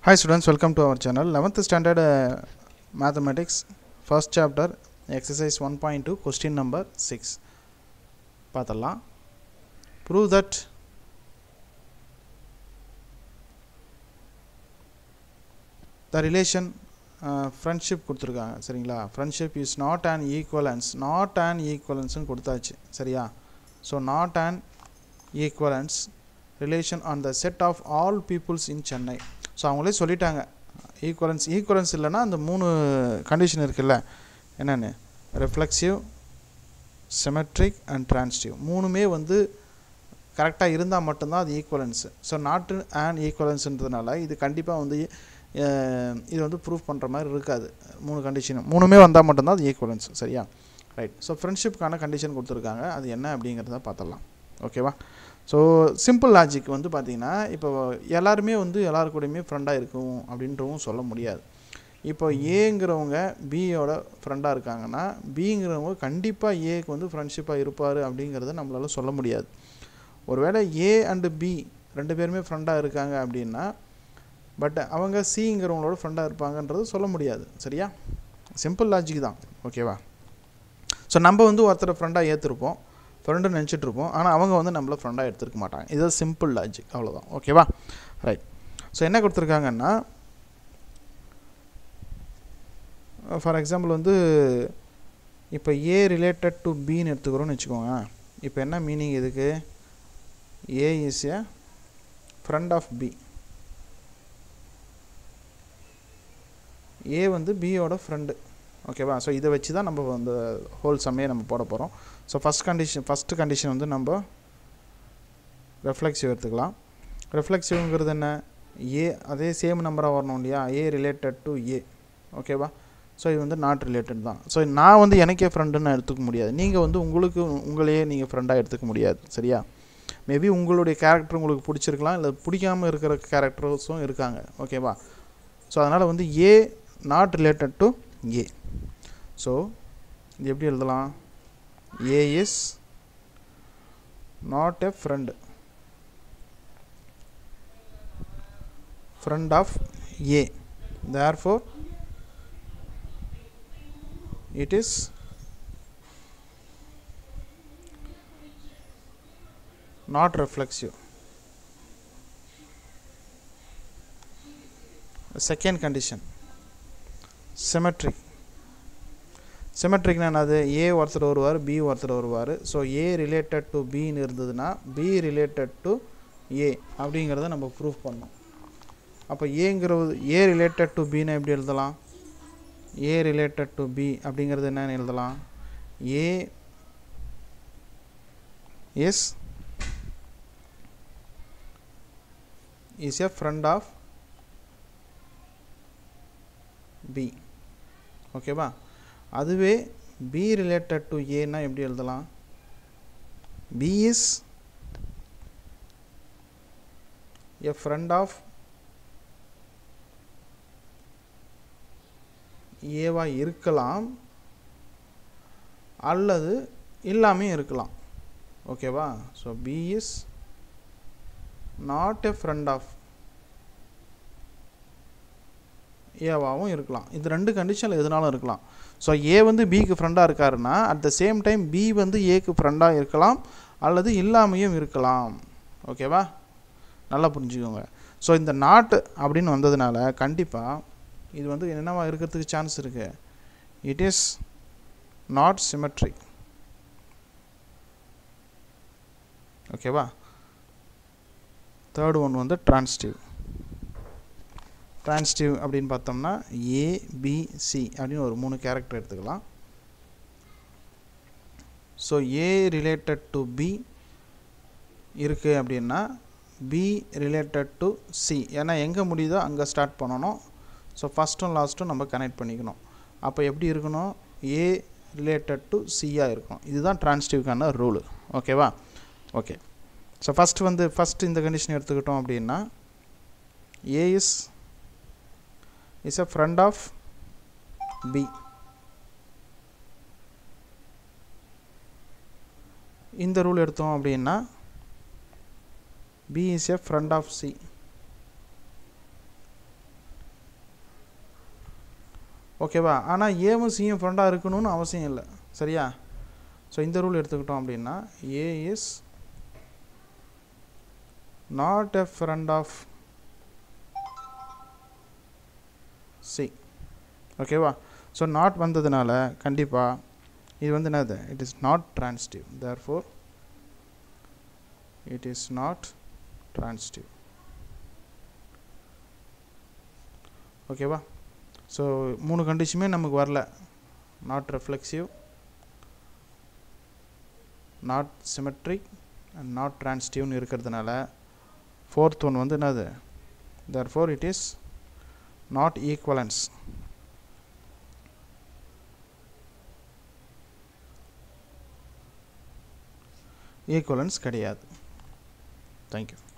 Hi students, welcome to our channel. 11th standard uh, mathematics, first chapter, exercise 1.2, question number 6. பார்த்தலாம் prove that the relation uh, friendship கொடுத்துருக்காங்க சரிங்களா friendship is not an equivalence not an equivalence கொடுத்தாச்சு சரியா so not an equivalence relation on the set of all peoples in Chennai so அவங்களே சொல்லிட்டாங்க equivalence equivalence இல்லைன்னா அந்த மூணு கண்டிஷன் இருக்குல்ல என்னென்னு ரிஃப்ளெக்சிவ் சிமெட்ரிக் அண்ட் டிரான்ஸ்டிவ் மூணுமே வந்து கரெக்டாக இருந்தால் மட்டும்தான் அது ஈக்குவலன்ஸு ஸோ நாட்டு அண்ட் ஈக்குவலன்ஸுன்றதுனால இது கண்டிப்பாக வந்து அஹ், இது வந்து ப்ரூஃப் பண்ணுற மாதிரி இருக்காது மூணு கண்டிஷனும் மூணுமே வந்தால் மட்டும்தான் அது ஈக்குவலன்ஸ் சரியா ரைட் ஸோ ஃப்ரெண்ட்ஷிப்க்கான கண்டிஷன் கொடுத்துருக்காங்க அது என்ன அப்படிங்கிறத பார்த்துடலாம் ஓகேவா ஸோ சிம்பிள் லாஜிக் வந்து பார்த்தீங்கன்னா இப்போ எல்லாருமே வந்து எல்லாரு கூடயுமே ஃப்ரெண்டாக இருக்கும் அப்படின்றவும் சொல்ல முடியாது இப்போ ஏங்கிறவங்க பியோட ஃப்ரெண்டாக இருக்காங்கன்னா பிங்கிறவங்க கண்டிப்பாக ஏக்கு வந்து ஃப்ரெண்ட்ஷிப்பாக இருப்பார் அப்படிங்கிறத நம்மளால சொல்ல முடியாது ஒருவேளை ஏ அண்டு பி ரெண்டு பேருமே ஃப்ரெண்டாக இருக்காங்க அப்படின்னா பட் அவங்க சிங்கிறவங்களோட ஃப்ரெண்டாக இருப்பாங்கன்றது சொல்ல முடியாது சரியா சிம்பிள் லாஜிக் தான் ஓகேவா ஸோ நம்ம வந்து ஒருத்தரை ஃப்ரெண்டாக ஏற்றிருப்போம் ஃப்ரெண்டு நினச்சிட்டு இருப்போம் ஆனால் அவங்க வந்து நம்மள ஃப்ரெண்டாக எடுத்துருக்க மாட்டாங்க இது சிம்பிள் லாஜிக் அவ்வளோதான் ஓகேவா ரைட் ஸோ என்ன கொடுத்துருக்காங்கன்னா ஃபார் எக்ஸாம்பிள் வந்து இப்போ ஏ ரிலேட்டட் டு பின்னு எடுத்துக்கிறோன்னு வச்சுக்கோங்க இப்போ என்ன மீனிங் இதுக்கு A is a friend of B A வந்து பியோட ஃப்ரெண்டு ஓகேவா ஸோ இதை வச்சு தான் நம்ம அந்த ஹோல் சம்மையை நம்ம போட போகிறோம் so first condition first condition வந்து நம்ம ரெஃப்ளெக்சிவ் எடுத்துக்கலாம் ரெஃப்ளெக்சிவ்ங்கிறது என்ன ஏ அதே சேம் நம்பராக வரணும் இல்லையா ஏ ரிலேட்டட் டு ஏ ஓகேவா ஸோ இது வந்து நாட் ரிலேட்டட் தான் ஸோ நான் வந்து எனக்கே ஃப்ரெண்டுன்னு எடுத்துக்க முடியாது நீங்கள் வந்து உங்களுக்கு உங்களையே நீங்கள் ஃப்ரெண்டாக எடுத்துக்க முடியாது சரியா மேபி உங்களுடைய கேரக்டர் உங்களுக்கு பிடிச்சிருக்கலாம் இல்லை பிடிக்காமல் இருக்கிற கேரக்டர்ஸும் இருக்காங்க ஓகேவா ஸோ அதனால் வந்து A not related to A so இது எப்படி எழுதலாம் A is not a friend friend of A. Therefore, it is not reflexive. Second condition symmetric. சிமெட்ரிக்னா என்னது ஏ ஒருத்தர் வருவார் பி ஒருத்தர் வருவார் ஸோ ஏ ரிலேட்டட் டு பின்னு இருந்ததுன்னா பி ரிலேட்டட் டு ஏ அப்படிங்கிறத நம்ம ப்ரூஃப் பண்ணோம் அப்போ ஏங்கிறது ஏ ரிலேட்டட் டு பின்னு எப்படி எழுதலாம் ஏ ரிலேட்டட் டு பி அப்படிங்கிறது என்னன்னு எழுதலாம் A is is a friend of B ஓகேவா அதுவே பி ரிலேட்டட் டு ஏன்னா எப்படி எழுதலாம் B is a friend of ஏவா இருக்கலாம் அல்லது இல்லாமே இருக்கலாம் ஓகேவா so B is not a friend of ஏவாவும் இருக்கலாம் இது ரெண்டு கண்டிஷனில் எதுனாலும் இருக்கலாம் ஸோ ஏ வந்து பிக்கு ஃப்ரெண்டாக இருக்காருன்னா at the same time B வந்து ஏக்கு ஃப்ரெண்டாக இருக்கலாம் அல்லது இல்லாமையும் இருக்கலாம் ஓகேவா நல்லா புரிஞ்சுக்கோங்க ஸோ இந்த நாட் அப்படின்னு வந்ததுனால கண்டிப்பாக இது வந்து என்னவா இருக்கிறதுக்கு சான்ஸ் இருக்கு இட் இஸ் நாட் சிமெட்ரிக் ஓகேவா தேர்ட் ஒன் வந்து டிரான்ஸ்டிவ் டிரான்ஸ்டிவ் அப்படின்னு பார்த்தோம்னா ஏபிசி அப்படின்னு ஒரு மூணு கேரக்டர் எடுத்துக்கலாம் so A related to B இருக்குது அப்படின்னா பி ரிலேட்டட் டு சி ஏன்னா எங்கே முடியுதோ அங்கே ஸ்டார்ட் பண்ணணும் ஸோ ஃபஸ்ட்டும் லாஸ்ட்டும் நம்ம கனெக்ட் பண்ணிக்கணும் அப்போ எப்படி இருக்கணும் ஏ ரிலேட்டட் டு சியாக இருக்கும் இதுதான் டிரான்ஸ்டிவ்க்கான ரூலு ஓகேவா ஓகே ஸோ ஃபஸ்ட் வந்து ஃபஸ்ட் இந்த கண்டிஷன் எடுத்துக்கிட்டோம் அப்படின்னா A is is a friend of B இந்த ரூல் எடுத்தோம் அப்படின்னா B is a friend of C ஓகேவா ஆனால் ஏவும் சியும் ஃப்ரெண்டாக இருக்கணும்னு அவசியம் இல்லை சரியா ஸோ இந்த ரூல் எடுத்துக்கிட்டோம் அப்படின்னா A is not a friend of C ஓகேவா ஸோ நாட் வந்ததுனால கண்டிப்பாக இது வந்து என்னது it is not transitive therefore it is not transitive ஓகேவா ஸோ மூணு கண்டிஷனுமே நமக்கு வரல not reflexive not symmetric and not ட்ரான்ஸ்டிவ்னு இருக்கிறதுனால ஃபோர்த் ஒன் வந்து என்னது therefore it is not equivalence equivalence கிடையாது தேங்க்யூ